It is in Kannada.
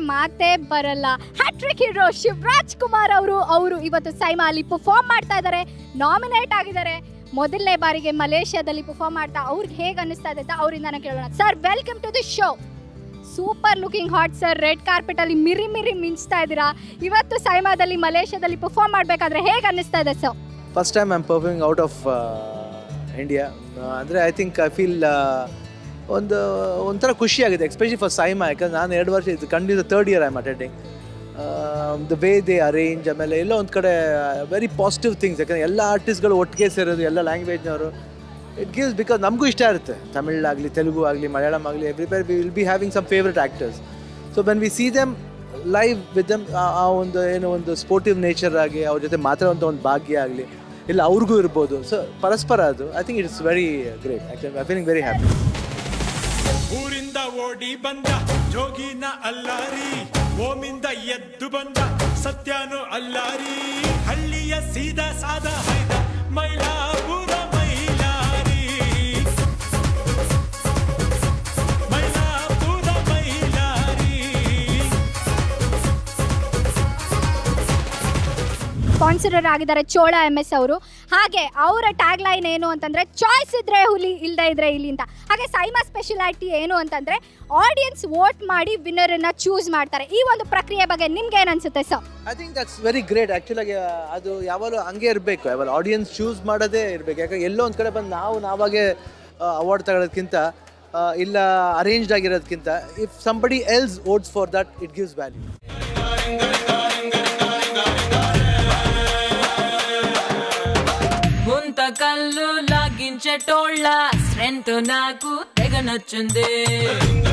ಮಾತೇ ಬರಲ್ಲ ಹ್ಯಾಟ್ರಿಕ್ ಹೀರೋ ಶಿವರಾಜ್ ಕುಮಾರ್ ಅವರು ಅವರು ಇವತ್ತು ಸೈಮಾ ಅಲ್ಲಿ ಪರ್ಫಾರ್ಮ್ ಮಾಡ್ತಾ ಇದ್ದಾರೆ ನಾಮಿನೇಟ್ ಆಗಿದ್ದಾರೆ ಮೊದಲನೇ ಬಾರಿಗೆ ಮಲೇಷ್ಯಾದಲ್ಲಿ ಪರ್ಫಾರ್ಮ್ ಮಾಡ್ತಾ ಅವ್ರಿಗೆ ಹೇಗೆ ಅನ್ನಿಸ್ತಾ ಇದೆ ಅಂತ ಅವರಿಂದ ಕೇಳೋಣ sir welcome to the show super looking hot sir red carpet ಅಲ್ಲಿ ಮಿರಿ ಮಿರಿ ಮಿಂಚ್ತಾ ಇದ್ದೀರಾ ಇವತ್ತು ಸೈಮಾದಲ್ಲಿ ಮಲೇಷ್ಯಾದಲ್ಲಿ ಪರ್ಫಾರ್ಮ್ ಮಾಡಬೇಕಾದ್ರೆ ಹೇಗೆ ಅನ್ನಿಸ್ತಾ ಇದೆ sir first time I'm performing out of India ಅಂದರೆ ಐ ಥಿಂಕ್ ಐ ಫೀಲ್ ಒಂದು ಒಂಥರ ಖುಷಿಯಾಗಿದೆ ಎಸ್ಪೆಷಲಿ ಫಾರ್ ಸೈಮಾ ಯಾಕಂದ್ರೆ ನಾನು ಎರಡು ವರ್ಷ ಇದು ಖಂಡಿತ third year I'm attending the way they arrange ಆಮೇಲೆ ಎಲ್ಲ ಒಂದು ಕಡೆ ವೆರಿ ಪಾಸಿಟಿವ್ ಥಿಂಗ್ಸ್ ಯಾಕಂದರೆ ಎಲ್ಲ ಆರ್ಟಿಸ್ಟ್ಗಳು ಒಟ್ಟಿಗೆ ಸೇರೋದು ಎಲ್ಲ ಲ್ಯಾಂಗ್ವೇಜ್ನವರು ಇಟ್ ಗಿವ್ಸ್ ಬಿಕಾಸ್ ನಮಗೂ ಇಷ್ಟ ಇರುತ್ತೆ ತಮಿಳಾಗಲಿ ತೆಲುಗು ಆಗಲಿ ಮಲಯಾಳಂ ಆಗಲಿ everywhere we will be having some favourite actors so when we see them live with them ಆ ಒಂದು ಏನು ಒಂದು ಸ್ಪೋರ್ಟಿವ್ ನೇಚರ್ ಆಗಿ ಅವ್ರ ಜೊತೆ ಮಾತಾಡುವಂಥ ಒಂದು ಭಾಗ್ಯ ಆಗಲಿ ಇಲ್ಲ ಅವ್ರಿಗೂ ಇರ್ಬೋದು ಸೊ ಪರಸ್ಪರ ಅದು I think it's very great actually I feeling very happy ಊರಿಂದ ಓಡಿ ಬಂದ ಜೋಗಿನ ಅಲ್ಲಾರಿ ಓಮಿಂದ ಎದ್ದು ಬಂದ ಸತ್ಯನು ಅಲ್ಲಾರಿ ಹಳ್ಳಿಯ ಸೀದಾ ಸಾದ ಹೈದ ಮೈಲಾಪುರ ಮೈಲಾರಿ ಮೈಲಾಪುರ ಮೈಲಾರಿ ಸ್ಪಾನ್ಸರರ್ ಆಗಿದ್ದಾರೆ ಚೋಳ ಎಮ್ ಎಸ್ ಅವರು ಹಾಗೆ ಅವರ ಟ್ಯಾಗ್ ಲೈನ್ ಏನು ಅಂತಂದ್ರೆ ಚಾಯ್ಸ್ ಇದ್ರೆ ಹುಲಿ ಇಲ್ಲದೆ ಇದ್ರೆ ಇಲ್ಲಿ ಅಂತ ಹಾಗೆ ಸೈಮಾ ಸ್ಪೆಷಾಲಿಟಿ ಏನು ಅಂತಂದ್ರೆ ಆಡಿಯನ್ಸ್ ವೋಟ್ ಮಾಡಿ ವಿನ್ನರನ್ನ ಚೂಸ್ ಮಾಡ್ತಾರೆ ಈ ಒಂದು ಪ್ರಕ್ರಿಯೆ ಬಗ್ಗೆ ನಿಮ್ಗೆ ಏನು ಅನ್ಸುತ್ತೆ sir I think that's very great ಆ್ಯಕ್ಚುಲಾಗಿ ಅದು ಯಾವಾಗಲೂ ಹಂಗೆ ಇರಬೇಕು ಯಾವಾಗ ಆಡಿಯನ್ಸ್ ಚೂಸ್ ಮಾಡೋದೇ ಇರಬೇಕು ಯಾಕಂದ್ರೆ ಎಲ್ಲೋ ಒಂದು ಕಡೆ ಬಂದು ನಾವು ನಾವಾಗೆ ಅವಾರ್ಡ್ ತಗೊಳ್ಳೋದಕ್ಕಿಂತ ಆ, ಇಲ್ಲ ಅರೇಂಜ್ಡ್ ಆಗಿರೋದಕ್ಕಿಂತ if somebody else votes for that it gives value Guntakal లాగించేటోళ్ళ స్ట్రెంత్ నాకు తెగ నచ్చింది